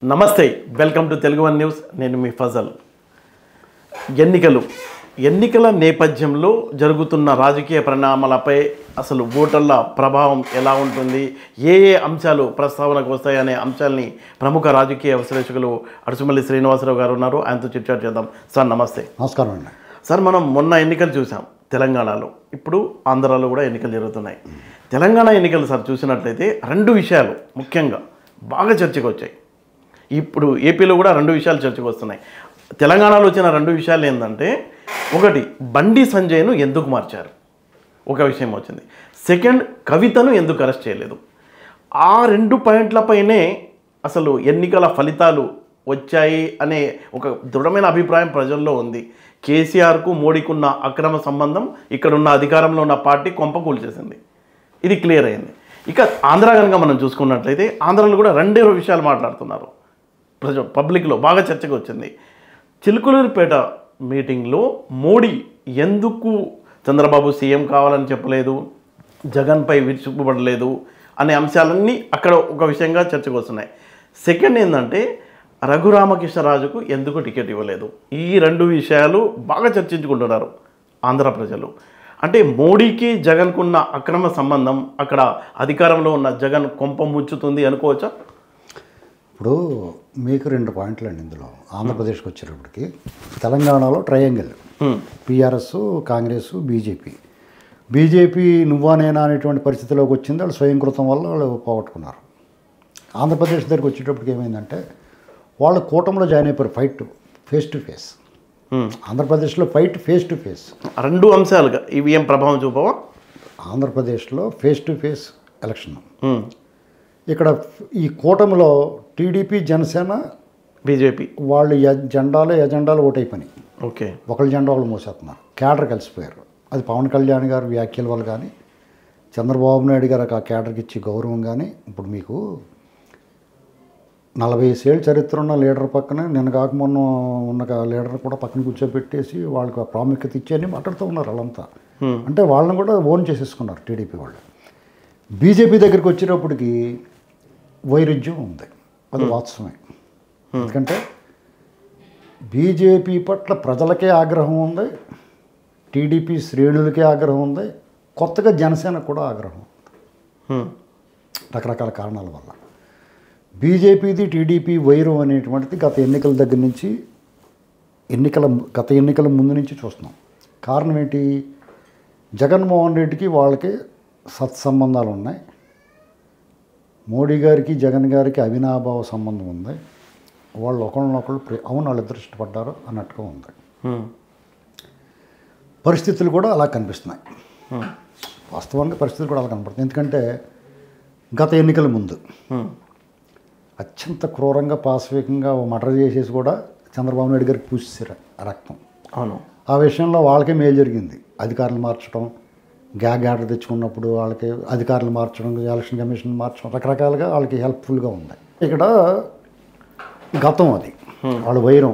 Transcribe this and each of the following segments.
నమస్తే welcome to Telugu one news నేను మీ ఫజల్ ఎన్నికలు ఎన్నికల నేపథ్యంలో జరుగుతున్న రాజకీయ పరిణామాలపై అసలు ఓటర్ల ప్రభావం ఎలా ఉంటుంది ఏ ఏ అంశాలు ప్రస్తావనకు వస్తాయనే అంశాలని ప్రముఖ రాజకీయ విశ్లేషకులు అడుసుమల్లి శ్రీనివాసరావు గారు ఉన్నారు ఆయనతో చిట్చాట్ చేద్దాం సార్ నమస్తే నమస్కారం అండి సార్ మనం మొన్న ఎన్నికలు చూసాం తెలంగాణలో ఇప్పుడు ఆంధ్రాలో కూడా ఎన్నికలు జరుగుతున్నాయి తెలంగాణ ఎన్నికలు సార్ చూసినట్లయితే రెండు విషయాలు ముఖ్యంగా బాగా చర్చకు వచ్చాయి ఇప్పుడు ఏపీలో కూడా రెండు విషయాలు చర్చకు వస్తున్నాయి తెలంగాణలో వచ్చిన రెండు విషయాలు ఏంటంటే ఒకటి బండి సంజయ్ను ఎందుకు మార్చారు ఒక విషయం వచ్చింది సెకండ్ కవితను ఎందుకు అరెస్ట్ చేయలేదు ఆ రెండు పాయింట్లపైనే అసలు ఎన్నికల ఫలితాలు వచ్చాయి అనే ఒక దృఢమైన అభిప్రాయం ప్రజల్లో ఉంది కేసీఆర్కు మోడీకి ఉన్న అక్రమ సంబంధం ఇక్కడున్న అధికారంలో ఉన్న పార్టీ కొంప కూల్చేసింది ఇది క్లియర్ అయింది ఇక ఆంధ్ర కనుక మనం చూసుకున్నట్లయితే ఆంధ్రాలో కూడా రెండే విషయాలు మాట్లాడుతున్నారు ప్రజ పబ్లిక్లో బాగా చర్చకు వచ్చింది చిలుకలూరిపేట మీటింగ్లో మోడీ ఎందుకు చంద్రబాబు సీఎం కావాలని చెప్పలేదు జగన్పై విరుచుకుపడలేదు అనే అంశాలన్నీ అక్కడ ఒక విషయంగా చర్చకు వస్తున్నాయి సెకండ్ ఏంటంటే రఘురామకృష్ణరాజుకు ఎందుకు టికెట్ ఇవ్వలేదు ఈ రెండు విషయాలు బాగా చర్చించుకుంటున్నారు ఆంధ్ర ప్రజలు అంటే మోడీకి జగన్కున్న అక్రమ సంబంధం అక్కడ అధికారంలో ఉన్న జగన్ కొంప ముచ్చుతుంది అనుకోవచ్చా ఇప్పుడు మీకు రెండు పాయింట్లు అండి ఇందులో ఆంధ్రప్రదేశ్కి వచ్చేటప్పటికి తెలంగాణలో ట్రయాంగిల్ హ్మ్. పిఆర్ఎస్ కాంగ్రెస్ బీజేపీ బీజేపీ నువ్వా నేనా అనేటువంటి పరిస్థితిలోకి వచ్చింది వాళ్ళు స్వయంకృతం వల్ల వాళ్ళు పోగొట్టుకున్నారు ఆంధ్రప్రదేశ్ దగ్గరికి వచ్చేటప్పటికి ఏమైందంటే వాళ్ళు కూటమిలో జాయిన్ అయిపోయారు ఫైట్ ఫేస్ టు ఫేస్ హ్మ్. ఆంధ్రప్రదేశ్లో ఫైట్ ఫేస్ టు ఫేస్ రెండు అంశాలుగా ఇవి ఏం ప్రభావం చూపవా ఆంధ్రప్రదేశ్లో ఫేస్ టు ఫేస్ ఎలక్షన్ హ్మ్. ఇక్కడ ఈ కూటమిలో టీడీపీ జనసేన బీజేపీ వాళ్ళు ఎ- జెండాలు ఎజెండాలు ఓటైపోయినాయి ఓకే ఒకళ్ళ జెండా వాళ్ళు మోసేస్తున్నారు క్యాడర్ కలిసిపోయారు అది పవన్ కళ్యాణ్ గారు వ్యాఖ్యల వల్ల కానీ చంద్రబాబు నాయుడు గారు ఆ క్యాడర్కి ఇచ్చే గౌరవం కానీ ఇప్పుడు మీకు నలభై ఏళ్ళ చరిత్ర ఉన్న లీడర్ పక్కన నిన్న కాక మొన్న ఉన్న కా- లీడర్ కూడా పక్కన కూర్చోబెట్టేసి వాళ్ళకి ఆ ప్రాముఖ్యత ఇచ్చి మాట్లాడుతూ ఉన్నారు వాళ్ళంతా హ్మ్. అంటే వాళ్ళని కూడా ఓన్ చేసేసుకున్నారు టీడీపీ వాళ్ళు బీజేపీ దగ్గరికి వచ్చేటప్పటికి వైరుధ్యం ఉంది అది వాస్తవమే ఎందుకంటే బీజేపీ పట్ల ప్రజలకే ఆగ్రహం ఉంది టీడీపీ శ్రేణులకే ఆగ్రహం ఉంది కొత్తగా జనసేన కూడా ఆగ్రహం ఉంది. హ్మ్. రకరకాల కారణాల వల్ల బీజేపీది టీడీపీ వైరం అనేటువంటిది గత ఎన్నికల దగ్గర నుంచి ఎన్నికల గత ఎన్నికల ముందు నుంచి చూస్తున్నాం కారణం ఏంటి జగన్మోహన్ రెడ్డికి వాళ్ళకి సత్సంబంధాలు ఉన్నాయి మోడీ గారికి జగన్ గారికి అవినాభావ సంబంధం ఉంది వాళ్ళు ఒకళ్ళనొకళ్ళు ప్రే అవును వాళ్ళిద్దరు ఇష్టపడ్డారు అన్నట్టుగా ఉంది హ్మ్. పరిస్థితులు కూడా అలా కనిపిస్తున్నాయి హ్మ్. వాస్తవానికి పరిస్థితులు కూడా అలా కనపడుతుంది ఎందుకంటే గత ఎన్నికల ముందు హ్మ్. అత్యంత క్రూరంగా పాశవికంగా మర్డర్ చేసేసి కూడా చంద్రబాబు నాయుడు గారికి పూసేశారు ఆ రక్తం అవును ఆ విషయంలో వాళ్ళకే మేలు జరిగింది అధికారులు మార్చడం గ్యాగ్ ఆర్డర్ తెచ్చుకున్నప్పుడు వాళ్ళకి అధికారులు మార్చడం ఎలక్షన్ కమిషన్ మార్చడం రకరకాలుగా వాళ్ళకి హెల్ప్ఫుల్గా ఉంది ఇక్కడ గతం అది వాళ్ళ వైరం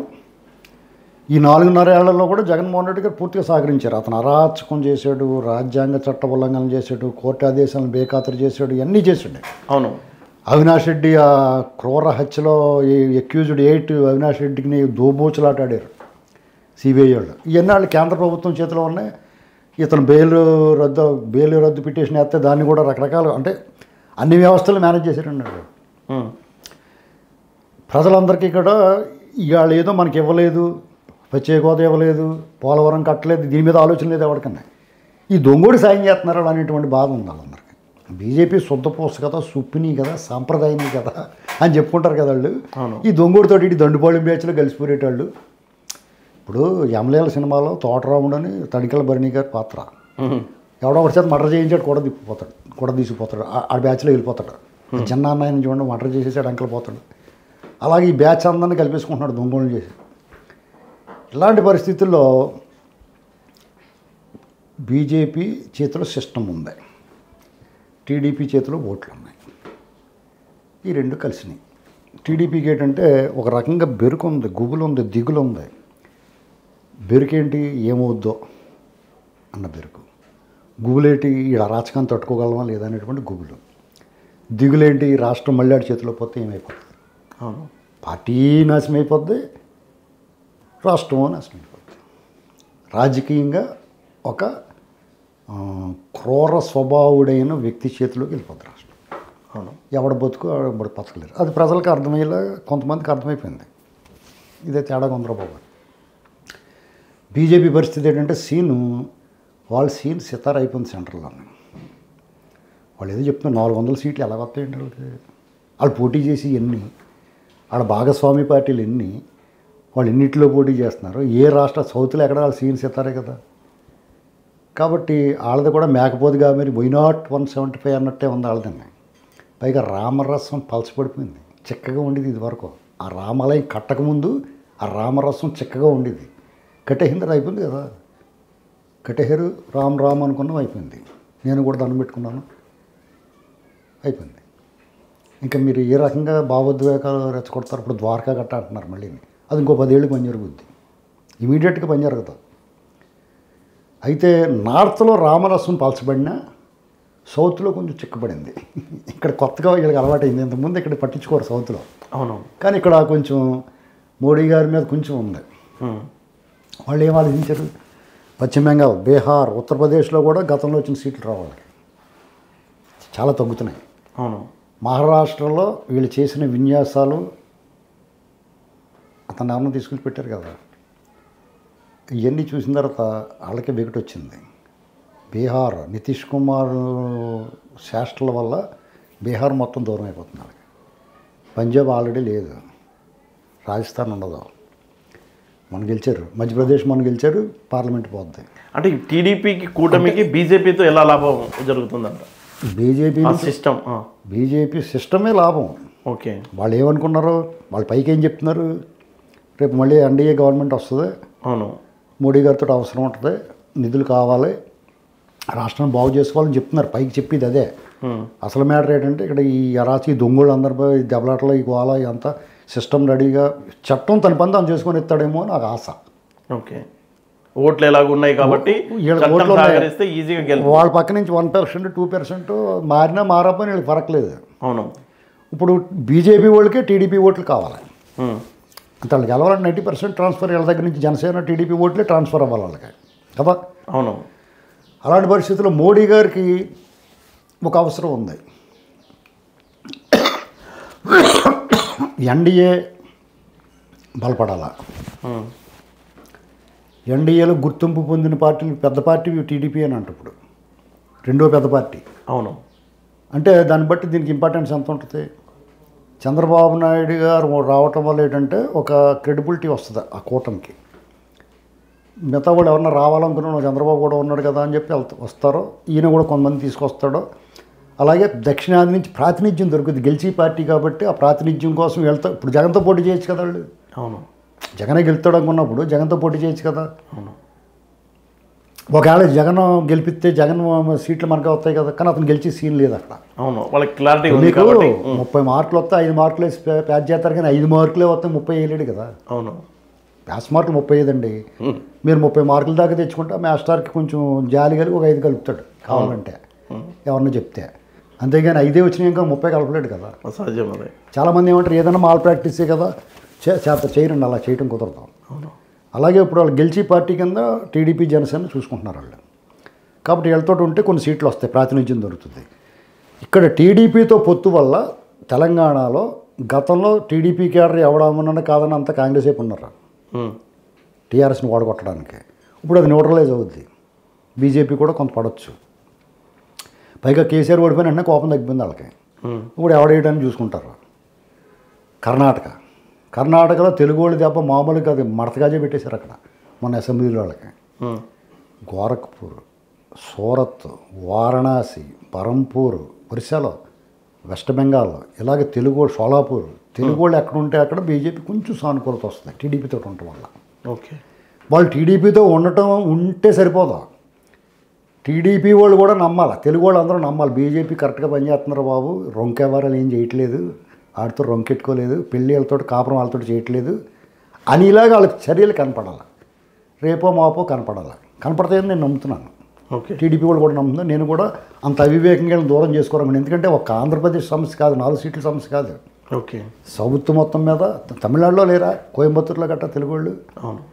ఈ నాలుగున్నర ఏళ్లలో కూడా జగన్మోహన్ రెడ్డి గారు పూర్తిగా సహకరించారు అతను అరాచకం చేశాడు రాజ్యాంగ చట్ట ఉల్లంఘన చేశాడు కోర్టు ఆదేశాలను బేఖాతరు చేశాడు ఇవన్నీ చేశాడు అవును అవినాష్ రెడ్డి ఆ క్రూర హత్యలో ఎక్యూజ్డ్ ఎయిట్ అవినాష్ రెడ్డిని దోబూచులాటాడారు సిబిఐ వాళ్ళు ఇవన్నీ వాళ్ళు కేంద్ర ప్రభుత్వం చేతిలో ఉన్నాయి ఇతను బెయిల్ రద్దు బెయిల్ రద్దు పిటిషన్ వేస్తే దాన్ని కూడా రకరకాల అంటే అన్ని వ్యవస్థలు మేనేజ్ చేశారండి వాళ్ళు. హ్మ్. ప్రజలందరికీ కూడా ఇవాళ ఏదో మనకి ఇవ్వలేదు వచ్చే గోద ఇవ్వలేదు పోలవరం కట్టలేదు దీని మీద ఆలోచన లేదు ఎవరికన్నా ఈ దొంగోడి సాయం చేస్తున్నారు అనేటువంటి బాధ ఉంది వాళ్ళందరికీ బీజేపీ శుద్ధపోస కదా సుప్పిని కదా సాంప్రదాయని కదా అని చెప్పుకుంటారు కదా వాళ్ళు అవును. ఈ దొంగోడితో ఇటు దండుపాళెం బ్యాచ్లో కలిసిపోయేటోళ్ళు ఇప్పుడు యమలేల సినిమాలో తోటరాముడు అని తడికల భరణి గారి పాత్ర హ్మ్. ఎవడో ఒకటి చేత మర్డర్ చేయించాడు కూడా తిప్పిపోతాడు కూడా తీసుకుపోతాడు ఆ- ఆ బ్యాచ్లో వెళ్ళిపోతాడు చిన్న అన్నయ్యని చూడండి మర్డర్ చేసేసాడు అంకల్ పోతాడు అలాగే ఈ బ్యాచ్ అందరిని కలిపేసుకుంటున్నాడు దొంగలు చేసి ఇలాంటి పరిస్థితుల్లో బీజేపీ చేతిలో సిస్టమ్ ఉంది టీడీపీ చేతిలో ఓట్లు ఉన్నాయి ఈ రెండు కలిసినాయి టీడీపీకి ఏంటంటే ఒక రకంగా బెరుకు ఉంది గుబులు ఉంది దిగులు ఉంది బెరుకేంటి ఏమవుద్దో అన్న బెరుకు గుబులేంటి ఈ అరాచకాన్ని తట్టుకోగలమా లేదా అనేటువంటి గుబులు దిగులేంటి ఈ రాష్ట్రం మళ్ళీ ఆడి చేతిలో పోతే ఏమైపోతుంది అవును పార్టీ నాశనం అయిపోద్ది రాష్ట్రం నాశనం అయిపోద్ది రాజకీయంగా ఒక ఆ, క్రూర స్వభావుడైన వ్యక్తి చేతిలోకి వెళ్ళిపోద్ది రాష్ట్రం అవును ఎవడ బతుకు ఎవడ బతకలేరు అది ప్రజలకు అర్థమయ్యేలా కొంతమందికి అర్థమైపోయింది ఇదే తేడా కొందరబాబు బీజేపీ పరిస్థితి ఏంటంటే సీను వాళ్ళ సీన్ సితార్ అయిపోయింది సెంటర్లో వాళ్ళు ఏదో చెప్తున్నారు నాలుగు వందల సీట్లు ఎలా వస్తాయండి వాళ్ళకి వాళ్ళు పోటీ చేసి ఎన్ని వాళ్ళ భాగస్వామి పార్టీలు ఎన్ని వాళ్ళు ఎన్నింటిలో పోటీ చేస్తున్నారు ఏ రాష్ట్ర సౌత్లో ఎక్కడ వాళ్ళ సీన్ సితారే కదా కాబట్టి వాళ్ళది కూడా మేకపోతుగా మరి why not one seventy five అన్నట్టే ఉంది వాళ్ళదండి పైగా రామరసం పలచబడిపోయింది చిక్కగా ఉండేది ఇది వరకు ఆ రామాలయం కట్టకముందు ఆ రామరసం చిక్కగా ఉండేది కట్టేసిన తర్వాత అయిపోయింది కదా కట్టేహారు రామ్ రామ్ అనుకున్నాం అయిపోయింది నేను కూడా దండం పెట్టుకున్నాను అయిపోయింది ఇంకా మీరు ఏ రకంగా భావోద్వేగాలు రెచ్చగొడతారు ఇప్పుడు ద్వారకా గట్ట అంటున్నారు మళ్ళీ అది ఇంకో పదేళ్ళు పని జరుగుద్ది ఇమీడియట్గా పని జరగదు అయితే నార్త్లో రామరసం పలచబడినా సౌత్లో కొంచెం చిక్కబడింది ఇక్కడ కొత్తగా వీళ్ళకి అలవాటైంది ఇంతకుముందు ఇక్కడ పట్టించుకోరు సౌత్లో అవును కానీ ఇక్కడ కొంచెం మోడీ గారి మీద కొంచెం ఉంది ఉమ్. వాళ్ళు ఏం ఆలోచించారు పశ్చిమ బెంగాల్ బీహార్ ఉత్తరప్రదేశ్లో కూడా గతంలో వచ్చిన సీట్లు రావాలి చాలా తగ్గుతున్నాయి అవును మహారాష్ట్రలో వీళ్ళు చేసిన విన్యాసాలు అతను ఎవరిని తీసుకెళ్ళి పెట్టారు కదా ఇవన్నీ చూసిన తర్వాత వాళ్ళకి వికటి వచ్చింది బీహార్ నితీష్ కుమార్ శాస్త్రాల వల్ల బీహార్ మొత్తం దూరం అయిపోతుంది వాళ్ళకి పంజాబ్ ఆల్రెడీ లేదు రాజస్థాన్ ఉండదు మనం గెలిచారు మధ్యప్రదేశ్ మనం గెలిచారు పార్లమెంట్ పోద్ది అంటే టీడీపీకి కూటమికి బీజేపీతో ఎలా లాభం జరుగుతుందంట బీజేపీ ఆ సిస్టమ్ బీజేపీ సిస్టమే లాభం ఓకే వాళ్ళు ఏమనుకున్నారు వాళ్ళు పైకి ఏం చెప్తున్నారు రేపు మళ్ళీ ఎన్డీఏ గవర్నమెంట్ వస్తుంది అవును మోడీ గారితో అవసరం ఉంటుంది నిధులు కావాలి రాష్ట్రం బాగు చేసుకోవాలని చెప్తున్నారు పైకి చెప్పేది అదే ఉమ్. అసలు మ్యాటర్ ఏంటంటే ఇక్కడ ఈ అరాచి దొంగలు అందరిపై ఈ దెబ్బలాటలో ఈ గోళ ఇదంతా సిస్టమ్ రెడీగా చట్టం తన పని తాను చేసుకొని ఇస్తాడేమో అని నాకు ఆశ ఓకే ఓట్లు ఎలాగ ఉన్నాయి కాబట్టి వీళ్ళ చట్టం ఓట్లు ఉన్నాయి. సహకరిస్తే ఈజీగా గెలుపు వాళ్ళ పక్క నుంచి వన్ పర్సెంట్ టూ పర్సెంట్ మారినా మారకపోయినా వీళ్ళకి ఫరకలేదు అవును ఇప్పుడు బీజేపీ వాళ్ళకి టీడీపీ ఓట్లు కావాలి ఉమ్. అంటే వాళ్ళకి గెలవాలంటే నైంటీ పర్సెంట్ ట్రాన్స్ఫర్ వీళ్ళ దగ్గర నుంచి జనసేన టీడీపీ ఓట్లే ట్రాన్స్ఫర్ అవ్వాలి వాళ్ళకి కదా అవును అలాంటి పరిస్థితుల్లో మోడీ గారికి ఒక అవసరం ఉంది ఎన్డీఏ బలపడాల ఉమ్. ఎన్డీఏలో గుర్తింపు పొందిన పార్టీలు పెద్ద పార్టీ టీడీపీ అని అంట ఇప్పుడు రెండో పెద్ద పార్టీ అవును అంటే దాన్ని బట్టి దీనికి ఇంపార్టెన్స్ ఎంత ఉంటుంది చంద్రబాబు నాయుడు గారు రావటం వల్ల ఏంటంటే ఒక క్రెడిబిలిటీ వస్తుంది ఆ కూటమికి మిగతా వాళ్ళు ఎవరన్నా రావాలనుకున్నా చంద్రబాబు కూడా ఉన్నాడు కదా అని చెప్పి వెళ్తా వస్తారో ఈయన కూడా కొంతమంది తీసుకొస్తాడో అలాగే దక్షిణాది నుంచి ప్రాతినిధ్యం దొరుకుతుంది గెలిచి పార్టీ కాబట్టి ఆ ప్రాతినిధ్యం కోసం వెళ్తా ఇప్పుడు జగన్తో పోటీ చేయొచ్చు కదా వాళ్ళు అవును జగనే గెలుస్తాడు అనుకున్నప్పుడు జగన్తో పోటీ చేయొచ్చు కదా అవును ఒకవేళ జగన్ గెలిపిస్తే జగన్ సీట్లు మనకే వస్తాయి కదా కానీ అతను గెలిచే సీన్ లేదు అక్కడ అవును వాళ్ళకి క్లారిటీ ఉంది మీకు కాబట్టి ముప్పై మార్కులు వస్తే ఐదు మార్కులు వేసి ప్యా- ప్యాచ్ చేస్తారు కానీ ఐదు మార్కులే వస్తే ముప్పై వేయలేడు కదా అవును ప్యాస్ మార్కులు ముప్పై ఐదు అండి ఉమ్. మీరు ముప్పై మార్కుల దాకా తెచ్చుకుంటే మాస్టర్కి కొంచెం జాలి కలిగి ఒక ఐదు కలుపుతాడు కావాలంటే ఎవరన్నా చెప్తే అంతేగాని ఐదే వచ్చినాయి ఇంకా ముప్పై కలపలేడు కదా సహజం అదే చాలామంది ఏమంటారు ఏదైనా మాల్ ప్రాక్టీసే కదా చే చేత చేయరండి అలా చేయడం కుదరదు అవును అలాగే ఇప్పుడు వాళ్ళు గెలిచి పార్టీ కింద టీడీపీ జనసేన చూసుకుంటున్నారు వాళ్ళు కాబట్టి వీళ్ళతో ఉంటే కొన్ని సీట్లు వస్తాయి ప్రాతినిధ్యం దొరుకుతుంది ఇక్కడ టీడీపీతో పొత్తు వల్ల తెలంగాణలో గతంలో టీడీపీ కేడర్ ఎవడమన్నా కాదని అంత కాంగ్రెస్ వైపు ఉన్నారు ఉమ్. టీఆర్ఎస్ని ఓడగొట్టడానికి ఇప్పుడు అది న్యూట్రలైజ్ అవుద్ది బీజేపీ కూడా కొంత పడవచ్చు పైగా కేసీఆర్ ఓడిపోయిన వెంటనే కోపం తగ్గిపోయింది వాళ్ళకి ఉమ్. ఇప్పుడు ఎవడేయడానికి చూసుకుంటారు కర్ణాటక కర్ణాటకలో తెలుగు వాళ్ళు దెబ్బ మామూలుగా కాదు మడతగాజే పెట్టేశారు అక్కడ మన అసెంబ్లీలో వాళ్ళకి ఉమ్. గోరఖ్పూర్ సూరత్ వారణాసి బరంపూర్ ఒరిస్సాలో వెస్ట్ బెంగాల్ ఇలాగే తెలుగు వాళ్ళు షోలాపూర్ తెలుగు వాళ్ళు ఎక్కడ ఉంటే అక్కడ బీజేపీ కొంచెం సానుకూలత వస్తుంది టీడీపీతో ఉండటం వల్ల ఓకే వాళ్ళు టీడీపీతో ఉండటం ఉంటే సరిపోదా టీడీపీ వాళ్ళు కూడా నమ్మాలి తెలుగు వాళ్ళు అందరూ నమ్మాలి బీజేపీ కరెక్ట్గా పనిచేస్తున్నారు బాబు రొంకెవరాలు ఏం చేయట్లేదు ఆడితో రొంకెట్టుకోలేదు పెళ్ళి వాళ్ళతో కాపురం వాళ్ళతో చేయట్లేదు అని ఇలాగ వాళ్ళకి చర్యలు కనపడాలి రేపో మాపో కనపడాలి కనపడతాయని నేను నమ్ముతున్నాను ఓకే టీడీపీ వాళ్ళు కూడా నమ్ముతున్నాను నేను కూడా అంత అవివేకంగా వీళ్ళని దూరం చేసుకోరమని ఎందుకంటే ఒక ఆంధ్రప్రదేశ్ సమస్య కాదు నాలుగు సీట్ల సమస్య కాదు ఓకే సౌత్ మొత్తం మీద తమిళనాడులో లేరా కోయంబత్తూరులో గట్రా తెలుగు వాళ్ళు అవును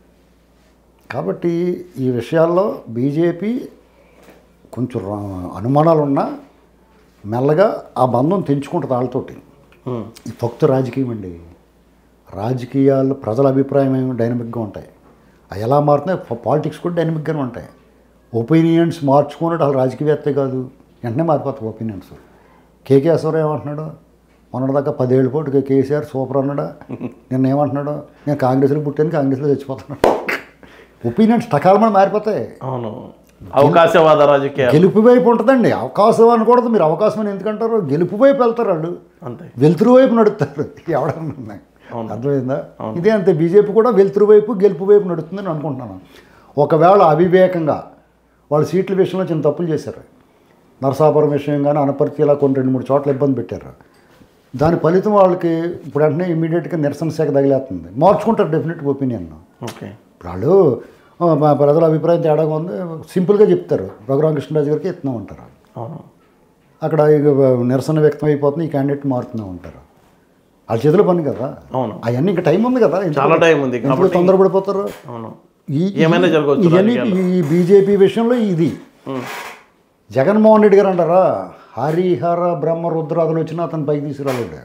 కాబట్టి ఈ విషయాల్లో బీజేపీ కొంచెం రా- అనుమానాలు ఉన్నా మెల్లగా ఆ బంధం తెంచుకుంటుంది వాళ్ళతోటి ఉమ్. ఈ భక్తు రాజకీయం అండి రాజకీయాలు ప్రజల అభిప్రాయం ఏమి డైనమిక్గా ఉంటాయి అవి ఎలా మారుతున్నాయి పాలిటిక్స్ కూడా డైనమిక్గానే ఉంటాయి ఒపీనియన్స్ మార్చుకున్నట్టు వాళ్ళు రాజకీయవేత్తే కాదు వెంటనే మారిపోతాయి ఒపీనియన్స్ కేకేశ్వరం ఏమంటున్నాడు మొన్నటిదాకా పదేళ్ళ పాటు కేసీఆర్ సూపర్ అన్నాడా నిన్న ఏమంటున్నాడు నేను కాంగ్రెస్లో పుట్టాను కాంగ్రెస్లో చచ్చిపోతున్నాడు ఒపీనియన్స్ టకాలమని మారిపోతాయి అవును అవకాశవాద రాజకీయాలు గెలుపు వైపు ఉంటుందండి అవకాశం అనకూడదు మీరు అవకాశం అని ఎందుకంటారు గెలుపు వైపు వెళ్తారు వాళ్ళు అంతే వెలుతురు వైపు నడుస్తారు ఎవడన్నా అవును. అర్థమైందా ఇదే అంతే బీజేపీ కూడా వెలుతురు వైపు గెలుపు వైపు నడుస్తుందని అనుకుంటున్నాను ఒకవేళ అవివేకంగా వాళ్ళు సీట్ల విషయంలో చిన్న తప్పులు చేశారు నరసాపురం విషయం కానీ అనపర్తి ఇలా కొన్ని రెండు మూడు చోట్ల ఇబ్బంది పెట్టారు దాని ఫలితం వాళ్ళకి ఇప్పుడు వెంటనే ఇమీడియట్గా నిరసన శాఖ తగిలేస్తుంది మార్చుకుంటారు డెఫినెట్ ఒపీనియన్ ఓకే ఇప్పుడు వాళ్ళు "ఆ, మా ప్రజల అభిప్రాయం తేడాగా ఉంది సింపుల్గా చెప్తారు రఘురామ కృష్ణరాజు గారికి ఇస్తున్నాం అంటారు అవును అక్కడ ఇక నిరసన వ్యక్తం అయిపోతుంది ఈ క్యాండిడేట్ మారుతున్నాం అంటారు వాళ్ళ చేతిలో పని కదా అవును అవన్నీ ఇంకా టైం ఉంది కదా ఎందుకు- చాలా టైం ఉంది ఎందుకు కాబట్టి తొందరపడిపోతారు అవును ఈ ఏమైనా జరగవచ్చు ఇవన్నీ ఈ బీజేపీ విషయంలో ఇది ఉమ్. జగన్మోహన్ రెడ్డి గారు అంటారా హరిహర బ్రహ్మ రుద్రాదులు వచ్చినా అతను పైకి తీసుకురాలేడు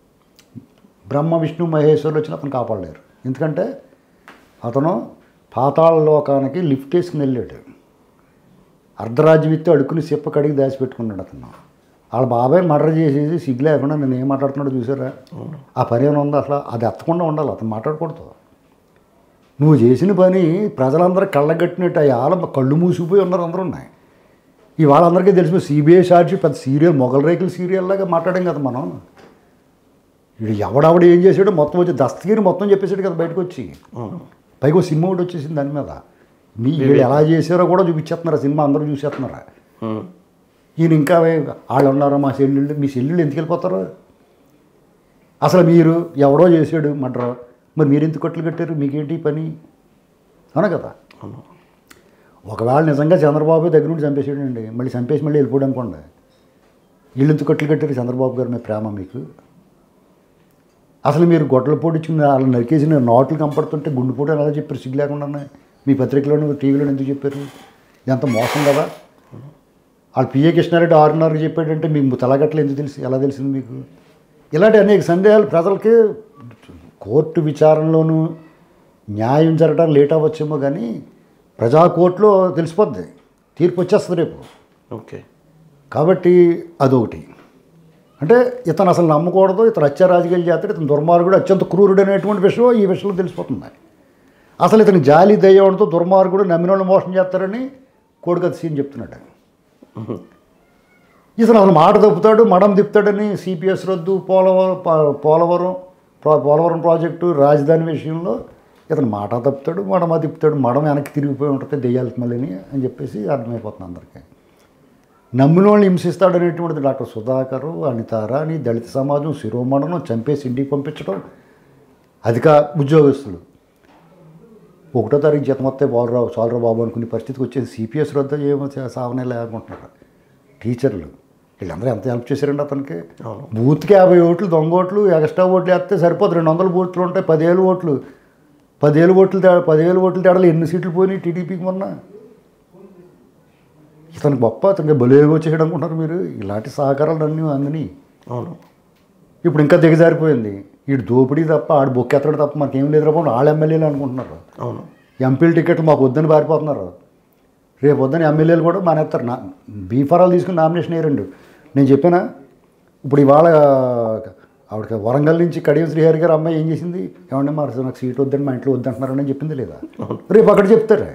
బ్రహ్మ విష్ణు మహేశ్వరులు వచ్చినా అతను కాపాడలేరు ఎందుకంటే అతను పాతాళ లోకానికి లిఫ్ట్ వేసుకుని వెళ్ళాడు అర్ధరాజ్యం ఇస్తే అడుక్కుని సిప్ప కడిగి దాచిపెట్టుకున్నాడు అతను వాళ్ళ బాబాయ్ మర్డర్ చేసేసి సిగ్గు లేకుండా నేను ఏం మాట్లాడుతున్నాడో చూసారా ఆ పని ఏమైనా ఉందా అసలు అది ఎత్తకుండా ఉండాలి అతను మాట్లాడకూడదు నువ్వు చేసిన పని ప్రజలందరూ కళ్ళగట్టినట్టు అవి ఆల కళ్ళు మూసిపోయి ఉన్నారు అందరూ ఉన్నాయి ఇవాళ అందరికీ తెలిసిన సిబిఐ సాక్షి పెద్ద సీరియల్ మొగల్ రేకుల సీరియల్ లాగా మాట్లాడాం కదా మనం వీడు ఎవడెవడు ఏం చేసాడో మొత్తం వచ్చి దస్తగిరి మొత్తం చెప్పేసాడు కదా బయటకు వచ్చి అవును పైగా ఓ సినిమా ఒకటి వచ్చేసింది దాని మీద మీ వీళ్ళు ఎలా చేశారో కూడా చూపించేస్తున్నారు ఆ సినిమా అందరూ చూసేస్తున్నారు ఉమ్. ఈయన ఇంకా వే- వాళ్ళు ఉన్నారు మా చెల్లెళ్ళు మీ చెల్లెళ్ళు ఎందుకు వెళ్ళిపోతారు అసలు మీరు ఎవడో చేసాడు మర్డర్ మరి మీరు ఎందుకు కట్లు కట్టారు మీకేంటి ఈ పని అవునా కదా అవును ఒకవేళ నిజంగా చంద్రబాబు దగ్గర నుండి చంపేసాడండి మళ్ళీ చంపేసి మళ్ళీ వెళ్ళిపోవడం అనుకోండి వీళ్ళు ఎందుకు కట్లు కట్టారు చంద్రబాబు గారు మీ ప్రేమ మీకు అసలు మీరు గొడ్డలు పొడిచిన వాళ్ళు నరికేసిన నోట్లు కంపడుతుంటే గుండెపోటు ఎలా చెప్పారు సిగ్గు లేకుండా మీ పత్రికలోను టీవీలోను ఎందుకు చెప్పారు ఇదంత మోసం కదా వాళ్ళు పిఏ కృష్ణారెడ్డి ఆరున్నరకు చెప్పాడంటే మీకు తలగట్లు ఎందుకు తెలిసి ఎలా తెలిసింది మీకు ఇలాంటి అనేక సందేహాలు ప్రజలకి కోర్టు విచారణలోనూ న్యాయం జరగడం లేట్ అవ్వచ్చేమో కానీ ప్రజా కోర్టులో తెలిసిపోద్ది తీర్పు వచ్చేస్తుంది రేపు ఓకే కాబట్టి అదొకటి అంటే ఇతను అసలు నమ్మకూడదు ఇతను హత్య రాజకీయాలు చేస్తాడు ఇతను దుర్మార్గుడు అత్యంత క్రూరుడు అనేటువంటి విషయం ఈ విషయంలో తెలిసిపోతుంది అసలు ఇతను జాలి దయ్యంతో దుర్మార్గుడు నమ్మిన వాళ్ళు మోసం చేస్తారని కోడికథ సీన్ చెప్తున్నాడు ఇతను అసలు మాట తప్పుతాడు మడం తిప్పుతాడని సిపిఎస్ రద్దు పోలవరం ప- పోలవరం ప్రా- పోలవరం ప్రాజెక్టు రాజధాని విషయంలో ఇతను మాట తప్పుతాడు మడమ తిప్పుతాడు మడం వెనక్కి తిరిగిపోయి ఉంటుంది దెయ్యాలకి మళ్ళీని అని చెప్పేసి అర్థమైపోతుంది అందరికీ నమ్మిన వాళ్ళని హింసిస్తాడనేటువంటిది డాక్టర్ సుధాకర్ అనితారాని దళిత సమాజం శిరోమణనం చంపేసి ఇంటికి పంపించడం అధిక ఉద్యోగస్తులు ఒకటో తారీఖు జీతం వస్తే బాలరావు చాలరావు బాబు అనుకునే పరిస్థితికి వచ్చేసి సిపిఎస్ రద్ద ఏమో సావనే లేకుంటున్నారు టీచర్లు వీళ్ళందరూ ఎంత హెల్ప్ చేశారండి అతనికి అవును బూత్కి యాభై ఓట్లు దొంగ ఓట్లు ఎక్స్ట్రా ఓట్లు వేస్తే సరిపోదు రెండు వందల ఓట్లు ఉంటాయి పదివేలు ఓట్లు పదివేలు ఓట్లు తేడా పదివేలు ఓట్లు తేడాలు ఎన్ని సీట్లు పోయినాయి టీడీపీకి మొన్న ఇతను గొప్ప అతనికి బలేగా వచ్చేయడం అనుకుంటారు మీరు ఇలాంటి సహకారాలు అన్నీ అందని అవును ఇప్పుడు ఇంకా దిగజారిపోయింది వీడు దోపిడీ తప్ప ఆడు బొక్కెత్తడం తప్ప మనకేం లేదు రాకుండా వాళ్ళ ఎమ్మెల్యేలు అనుకుంటున్నారు అవును ఎంపీల టికెట్లు మాకు వద్దని పారిపోతున్నారు రేపు వద్దని ఎమ్మెల్యేలు కూడా మానేస్తారు నా బీఫారాలు తీసుకుని నామినేషన్ వేయరండి నేను చెప్పానా ఇప్పుడు ఇవాళ ఆవిడకి వరంగల్ నుంచి కడియం శ్రీహరి గారు అమ్మాయి ఏం చేసింది ఏమంటే మరి నాకు సీట్ వద్దని మా ఇంట్లో వద్దంటున్నారని చెప్పింది లేదా రేపు అక్కడ చెప్తారు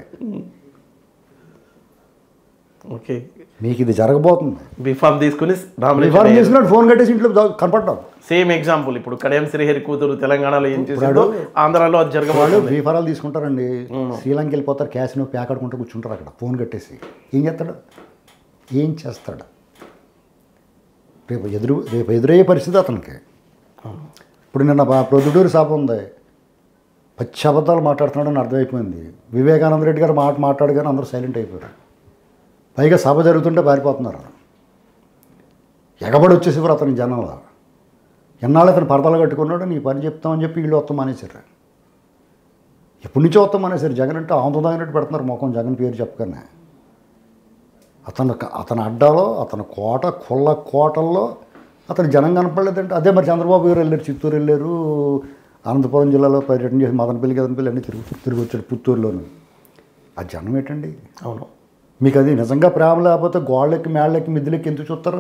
ఓకే మీకు ఇది జరగబోతుంది బీఫామ్ తీసుకుని రిఫార్మ్ నామినేషన్ చేసినట్టు ఫోన్ కట్టేసి ఇంట్లో దా- కనపడ్డాం సేమ్ ఎగ్జాంపుల్ ఇప్పుడు కడియం శ్రీహరి కూతురు తెలంగాణలో ఏం చేసిందో ఇప్పుడు ఆంధ్రాలో అది వాళ్ళు జరగబోతుంది బీఫారాలు తీసుకుంటారండి శ్రీలంక వెళ్ళిపోతారు క్యాసినో ప్యాకాడుకుంటూ కూర్చుంటారు అక్కడ ఫోన్ కట్టేసి ఏం చేస్తాడు ఏం చేస్తాడు రేపు ఎదురు రేపు ఎదురయ్యే పరిస్థితి అతనికి అవును ఇప్పుడు నిన్న బా- ప్రొద్దుటూరు సభ ఉంది పచ్చి అబద్ధాలు మాట్లాడుతున్నాడని అర్థమైపోయింది వివేకానంద రెడ్డి గారు మాట మాట్లాడగానే అందరూ సైలెంట్ అయిపోయారు పైగా సభ జరుగుతుంటే పారిపోతున్నారు ఎగబడి వచ్చేసి కూడా అతని జనంలో ఎన్నాళ్ళు అతను పరదాలు కట్టుకున్నాడు నీ పని చెప్తామని చెప్పి వీళ్ళు వస్తాం మానేశారు ఎప్పటి నుంచో వస్తాం మానేశారు జగన్ అంటే ఆందోళనట్టు పెడుతున్నారు మొఖం జగన్ పేరు చెప్పగానే అతను అతని అడ్డాలో అతని కోట కుళ్ళ కోటల్లో అతను జనం కనపడలేదంటే అదే మరి చంద్రబాబు గారు వెళ్ళారు చిత్తూరు వెళ్ళారు అనంతపురం జిల్లాలో పర్యటన చేసి మదనపల్లి కదనపల్లి అన్నీ తిరుగు తిరిగి వచ్చాడు పుత్తూరులోను ఆ జనం ఏంటండి అవును మీకు అది నిజంగా ప్రేమ లేకపోతే గోళ్ళెక్కి మేళ్ళెక్కి మిద్దులెక్కి ఎందుకు చూస్తారు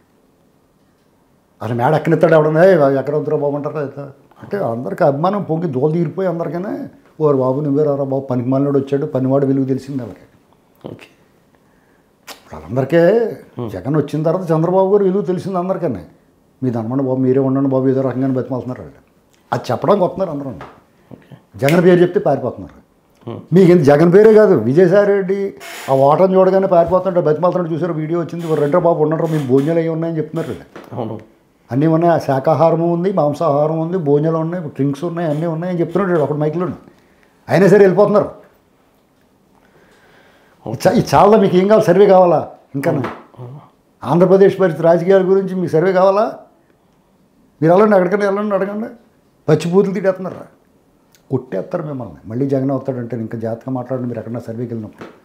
అసలు మేడ ఎక్కనిస్తాడు ఎవడన్నా "ఏయ్, ఎక్కడ వద్దురా బాబు అంటారా అయితే అంటే అందరికి అభిమానం పొంగి దోలు తీరిపోయి అందరికనే ఓరు బాబు నువ్వే రారా బాబు పనికి మాలినోడు వచ్చాడు పనివాడు విలువ తెలిసింది వాళ్ళకి ఓకే వాళ్ళందరికీ జగన్ వచ్చిన తర్వాత చంద్రబాబు గారు విలువ తెలిసింది అందరికనే మీది అనమాట బాబు మీరే ఉండండి బాబు ఏదో రకంగానే బతిమాలుతున్నారు వాళ్ళు అది చెప్పడానికి వస్తున్నారు అందరూ ఓకే జగన్ పేరు చెప్తే పారిపోతున్నారు మీకు ఇంత జగన్ పేరే కాదు విజయసాయి రెడ్డి ఆ ఓటం చూడగానే పారిపోతుంటే బతిమాలుతున్నాడు చూసారు వీడియో వచ్చింది రెండో బాబు ఉండరు మీ భోజనాలు అవి ఉన్నాయని చెప్తున్నారు వీళ్ళు. అవును అన్నీ ఉన్నాయి ఆ శాకాహారం ఉంది మాంసాహారం ఉంది భోజనాలు ఉన్నాయి డ్రింక్స్ ఉన్నాయి అన్నీ ఉన్నాయి అని చెప్తున్నాడు వీడు ఒకటి మైక్లో అయినా సరే వెళ్ళిపోతున్నారు చ- ఇది చాలా మీకు ఏం కావాలి సర్వే కావాలా ఇంకా ఆంధ్రప్రదేశ్ పరిస్థితి రాజకీయాల గురించి మీకు సర్వే కావాలా మీరు వెళ్ళండి ఎక్కడికైనా వెళ్ళండి అడగండి పచ్చి బూతులు తిట్టేస్తున్నారు కొట్టేస్తారు మిమ్మల్ని మళ్ళీ జగన్ అవుతాడంటే ఇంకా జాగ్రత్తగా మాట్లాడండి మీరు ఎక్కడన్నా సర్వేకి వెళ్ళినప్పుడు